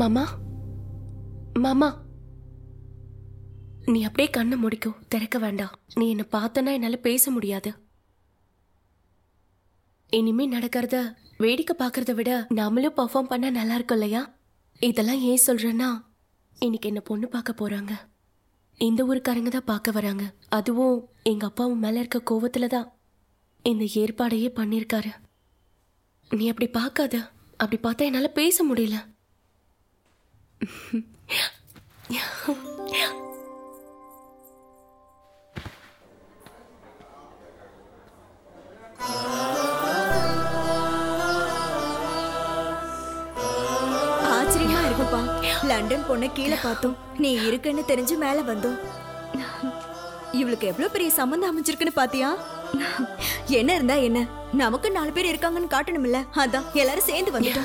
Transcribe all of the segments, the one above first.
மாமா மாமா நீ அப்படியே கண்ணை முடிக்கோ திறக்க வேண்டாம் நீ என்னை பார்த்தனா என்னால பேச முடியாது இனிமே நடக்கிறத வேடிக்கை பார்க்கறத விட நாமளும் பெர்ஃபார்ம் பண்ணா நல்லா இருக்கும் இல்லையா இதெல்லாம் ஏன் சொல்றேன்னா இன்னைக்கு என்ன பொண்ணு பார்க்க போறாங்க இந்த ஊருக்காரங்க தான் பார்க்க வராங்க அதுவும் எங்க அப்பாவும் மேல இருக்க கோவத்துல தான் இந்த ஏற்பாடையே பண்ணியிருக்காரு நீ அப்படி பார்க்காத அப்படி பார்த்தா என்னால பேச முடியல ஆச்சரியமா இருக்குப்பா லண்டன் பொண்ணை கீழே பார்த்தோம் நீ இருக்குன்னு தெரிஞ்சு மேல வந்தோம் இவளுக்கு எவ்வளவு பெரிய சம்பந்தம் அமைஞ்சிருக்குன்னு பாத்தியா என்ன இருந்தா என்ன நமக்கு நாலு பேர் இருக்காங்கன்னு காட்டணும்ல அதான் எல்லாரும் சேர்ந்து வந்துட்டோம்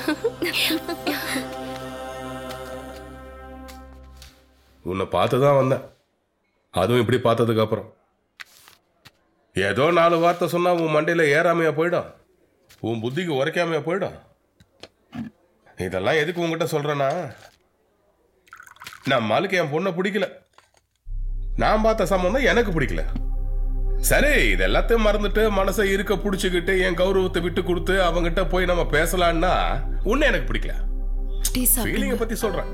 உன்னை பார்த்து தான் வந்தேன் அதுவும் இப்படி பார்த்ததுக்கு அப்புறம் ஏதோ நாலு வார்த்தை சொன்னா உன் மண்டையில ஏறாமையா போயிடும் உன் புத்திக்கு உரைக்காமையா போயிடும் இதெல்லாம் எதுக்கு உங்ககிட்ட சொல்றேன்னா நம்மளுக்கு என் பொண்ணை பிடிக்கல நான் பார்த்த சம்பந்தம் எனக்கு பிடிக்கல சரி இது எல்லாத்தையும் மறந்துட்டு மனசை இருக்க பிடிச்சிக்கிட்டு என் கௌரவத்தை விட்டு கொடுத்து அவங்கிட்ட போய் நம்ம பேசலான்னா உன்னை எனக்கு பிடிக்கல டீ சாப்பிடுங்க ஃபீலிங்க பத்தி சொல்றேன்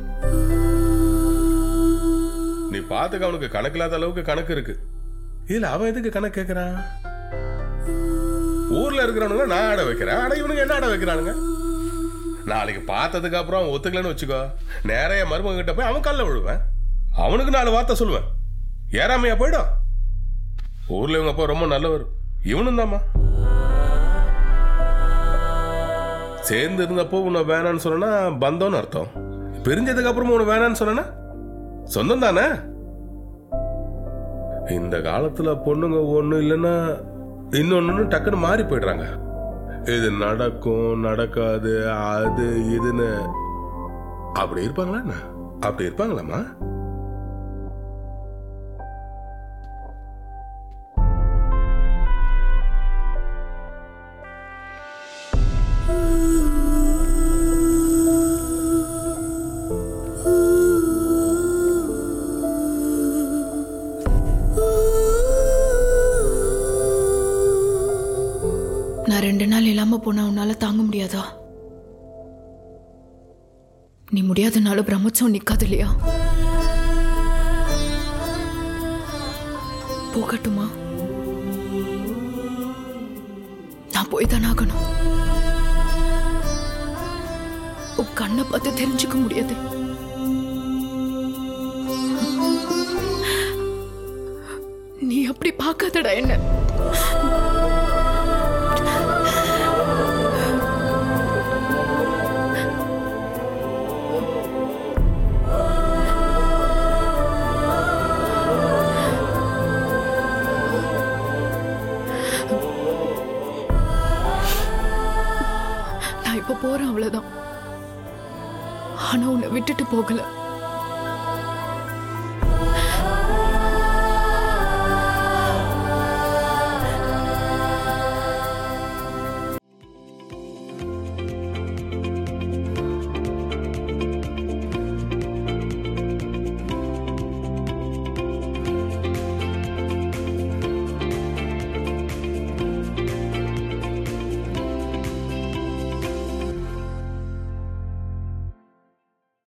நீ பாத்துக்க அவனுக்கு கணக்கு இல்லாத அளவுக்கு கணக்கு இருக்கு இதுல அவன் எதுக்கு கணக்கு கேக்குறான் ஊர்ல இருக்கிறவனுங்க நான் ஆட வைக்கிறேன் ஆட இவனுங்க என்ன ஆட வைக்கிறானுங்க நாளைக்கு பார்த்ததுக்கு அப்புறம் அவன் ஒத்துக்கலன்னு வச்சுக்கோ நேரைய மருமக கிட்ட போய் அவன் கல்ல விழுவேன் அவனுக்கு நாலு வார்த்தை சொல்லுவேன் ஏறாமையா போயிடும் ஊர்ல இவங்க அப்பா ரொம்ப நல்லவர் இவனும் தாம்மா சேர்ந்து இருந்தப்போ உன்னை வேணான்னு சொன்னா பந்தம்னு அர்த்தம் பிரிஞ்சதுக்கு அப்புறமா உன்னை வேணான்னு சொன்னா சொந்தம் தானே இந்த காலத்துல பொண்ணுங்க ஒண்ணு இல்லைன்னா இன்னொன்னு டக்குன்னு மாறி போயிடுறாங்க இது நடக்கும் நடக்காது அது இதுன்னு அப்படி இருப்பாங்களா என்ன? அப்படி இருப்பாங்களாம்மா நான் ரெண்டு நாள் இல்லாம போனா உன்னால தாங்க முடியாதா நீ முடியாதனால பிரம்மச்சம் நிக்காது இல்லையா போகட்டுமா நான் போய் தானே ஆகணும் உன் கண்ணை பார்த்து தெரிஞ்சுக்க முடியாது நீ அப்படி பார்க்காதடா என்ன நான் இப்ப போறேன் அவ்வளவுதான் ஆனா உன்னை விட்டுட்டு போகல